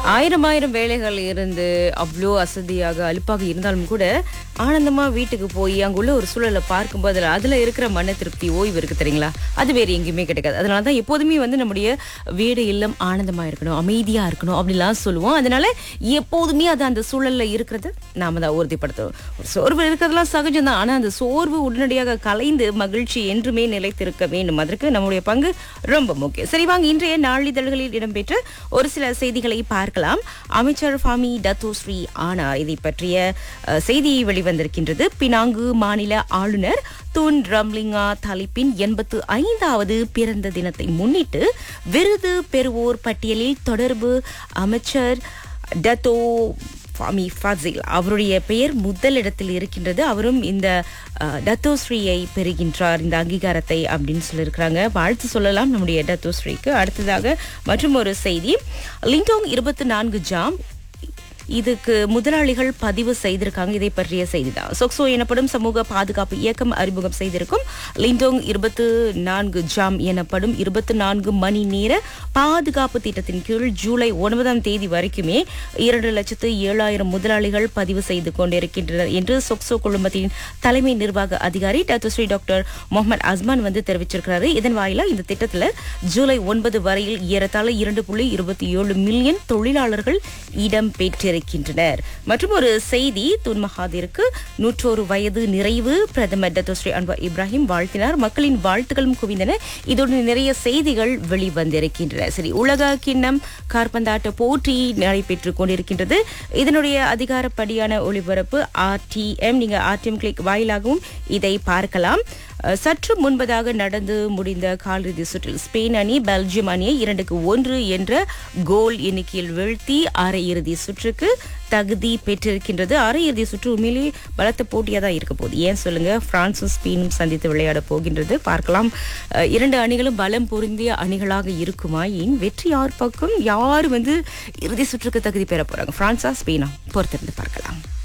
ஆயிரம் ஆயிரம் வேலைகள் இருந்து அவ்வளோ அசதியாக அலுப்பாக இருந்தாலும் கூட ஆனந்தமா வீட்டுக்கு போய் அங்குள்ள ஒரு சூழலை பார்க்கும்போது அதுல- அதுல இருக்கிற மன திருப்தி ஓய்வு இருக்கு தெரியுங்களா அது வேற எங்கேயுமே கிடைக்காது அதனால தான் எப்போதுமே வந்து நம்முடைய வீடு இல்லம் ஆனந்தமா இருக்கணும் அமைதியா இருக்கணும் அப்படிலாம் சொல்லுவோம் அதனால எப்போதுமே அது அந்த சூழல்ல இருக்கிறது நாம தான் உறுதிப்படுத்தணும் ஒரு சோர்வு இருக்கிறதுலாம் சகஜம் தான் ஆனா அந்த சோர்வு உடனடியாக கலைந்து மகிழ்ச்சி என்றுமே நிலைத்திருக்க வேண்டும் அதற்கு நம்முடைய பங்கு ரொம்ப முக்கியம் சரி வாங்க இன்றைய நாளிதழ்களில் இடம்பெற்ற ஒரு சில செய்திகளை பார்க்கலாம் அமைச்சர் ஃபாமி டத்தோ ஸ்ரீ ஆனார் இதை பற்றிய அஹ், செய்தி வெளிவந்திருக்கின்றது பினாங்கு மாநில ஆளுநர் துன் ரம்லிங்கா தலிப்பின் எண்பத்து ஐந்தாவது பிறந்த தினத்தை முன்னிட்டு விருது பெறுவோர் பட்டியலில் தொடர்பு அமைச்சர் டத்தோ ஃபாமி ஃபாசில் அவருடைய பெயர் முதலிடத்தில் இருக்கின்றது அவரும் இந்த அஹ், டத்தோஸ்ரீயை பெறுகின்றார் இந்த அங்கீகாரத்தை அப்படின்னு சொல்லியிருக்கிறாங்க வாழ்த்து சொல்லலாம் நம்முடைய டத்தோஸ்ரீக்கு அடுத்ததாக மற்றும் ஒரு செய்தி லிண்டோங் இருபத்தி நான்கு ஜாம் இதுக்கு முதலாளிகள் பதிவு செய்திருக்காங்க இதை பற்றிய செய்திதான் சொக்சோ எனப்படும் சமூக பாதுகாப்பு இயக்கம் அறிமுகம் செய்திருக்கும் லிண்டோங் இருபத்து நான்கு ஜாம் எனப்படும் இருபத்தி நான்கு மணி நேர பாதுகாப்பு திட்டத்தின் கீழ் ஜூலை ஒன்பதாம் தேதி வரைக்குமே இரண்டு லட்சத்து ஏழாயிரம் முதலாளிகள் பதிவு செய்து கொண்டிருக்கின்றனர் என்று சொக்சோ குழுமத்தின் தலைமை நிர்வாக அதிகாரி doctor Sri doctor Mohammed Azman வந்து தெரிவிச்சிருக்கிறாரு இதன் வாயிலா இந்த திட்டத்துல ஜூலை ஒன்பது வரையில் ஏறத்தாழ இரண்டு புள்ளி இருபத்தி ஏழு மில்லியன் தொழிலாளர்கள் இடம் பெற்றிருக்கின்றனர் மற்றும் ஒரு செய்தி துன் மகாதிற்கு நூற்றோரு வயது நிறைவு பிரதமர் டத்தோ ஸ்ரீ அன்வர் இப்ராஹிம் வாழ்த்தினார் மக்களின் வாழ்த்துக்களும் குவிந்தன இதோடு நிறைய செய்திகள் வெளிவந்திருக்கின்றன சரி உலக கிண்ணம் கார்பந்தாட்ட போட்டி நடைபெற்றுக் கொண்டிருக்கின்றது இதனுடைய அதிகாரப்படியான ஒளிபரப்பு ஆர்டிஎம் நீங்க ஆர்டிஎம் கிளிக் வாயிலாகவும் இதை பார்க்கலாம் அஹ், சற்று முன்பதாக நடந்து முடிந்த காலிறுதி சுற்றில் ஸ்பெயின் அணி பெல்ஜியம் அணியை இரண்டுக்கு ஒன்று என்ற கோல் எண்ணிக்கையில் வீழ்த்தி அரையிறுதி சுற்றுக்கு தகுதி பெற்றிருக்கின்றது அரையிறுதி சுற்று உண்மையிலேயே பலத்த போட்டியாக தான் இருக்க போகுது ஏன் சொல்லுங்க பிரான்சும் ஸ்பெயினும் சந்தித்து விளையாட போகின்றது பார்க்கலாம் அஹ், இரண்டு அணிகளும் பலம் பொருந்திய அணிகளாக இருக்குமா ஏன் வெற்றி யார் பக்கம் யார் வந்து இறுதி சுற்றுக்கு தகுதி பெற போறாங்க பிரான்ஸா ஸ்பெயினா பொறுத்திருந்து பார்க்கலாம்